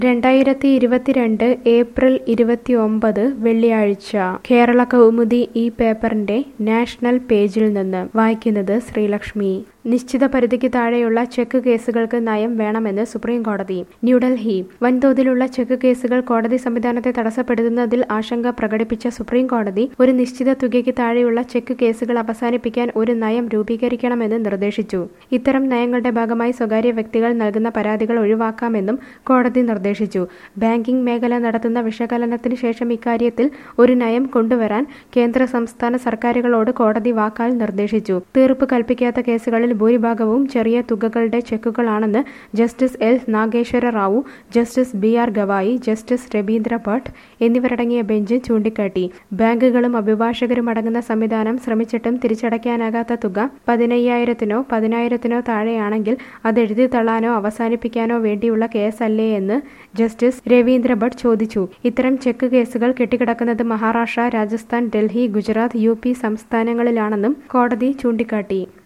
രണ്ടായിരത്തി ഇരുപത്തിരണ്ട് ഏപ്രിൽ ഇരുപത്തിയൊമ്പത് വെള്ളിയാഴ്ച കേരള കൗമുദി ഈ പേപ്പറിന്റെ നാഷണൽ പേജിൽ നിന്ന് വായിക്കുന്നത് ശ്രീലക്ഷ്മി നിശ്ചിത പരിധിക്ക് താഴെയുള്ള ചെക്ക് കേസുകൾക്ക് നയം വേണമെന്ന് സുപ്രീം കോടതി ന്യൂഡൽഹി വൻതോതിലുള്ള ചെക്ക് കേസുകൾ കോടതി സംവിധാനത്തെ തടസ്സപ്പെടുത്തുന്നതിൽ ആശങ്ക പ്രകടിപ്പിച്ച സുപ്രീം കോടതി ഒരു നിശ്ചിത തുകയ്ക്ക് താഴെയുള്ള ചെക്ക് കേസുകൾ അവസാനിപ്പിക്കാൻ ഒരു നയം രൂപീകരിക്കണമെന്ന് നിർദ്ദേശിച്ചു ഇത്തരം നയങ്ങളുടെ ഭാഗമായി സ്വകാര്യ വ്യക്തികൾ നൽകുന്ന പരാതികൾ ഒഴിവാക്കാമെന്നും കോടതി നിർദ്ദേശിച്ചു ബാങ്കിംഗ് മേഖല നടത്തുന്ന വിശകലനത്തിന് ശേഷം ഇക്കാര്യത്തിൽ ഒരു നയം കൊണ്ടുവരാൻ കേന്ദ്ര സംസ്ഥാന സർക്കാരുകളോട് കോടതി വാക്കാൽ നിർദ്ദേശിച്ചു തീർപ്പ് കൽപ്പിക്കാത്ത കേസുകളിൽ ഭൂരിഭാഗവും ചെറിയ തുകകളുടെ ചെക്കുകളാണെന്ന് justice L Nageswara Rao justice B R Gavai justice Ravindra Bhat എന്നിവരടങ്ങിയ ബെഞ്ച് ചൂണ്ടിക്കാട്ടി ബാങ്കുകളും അഭിഭാഷകരും അടങ്ങുന്ന സംവിധാനം ശ്രമിച്ചിട്ടും തിരിച്ചടയ്ക്കാനാകാത്ത തുക പതിനയ്യായിരത്തിനോ പതിനായിരത്തിനോ താഴെയാണെങ്കിൽ അത് എഴുതി തള്ളാനോ അവസാനിപ്പിക്കാനോ വേണ്ടിയുള്ള കേസല്ലേ എന്ന് ജസ്റ്റിസ് രവീന്ദ്ര ഭട്ട് ചോദിച്ചു ഇത്തരം ചെക്ക് കേസുകൾ കെട്ടിക്കിടക്കുന്നത് മഹാരാഷ്ട്ര രാജസ്ഥാൻ ഡൽഹി ഗുജറാത്ത് യു പി സംസ്ഥാനങ്ങളിലാണെന്നും കോടതി ചൂണ്ടിക്കാട്ടി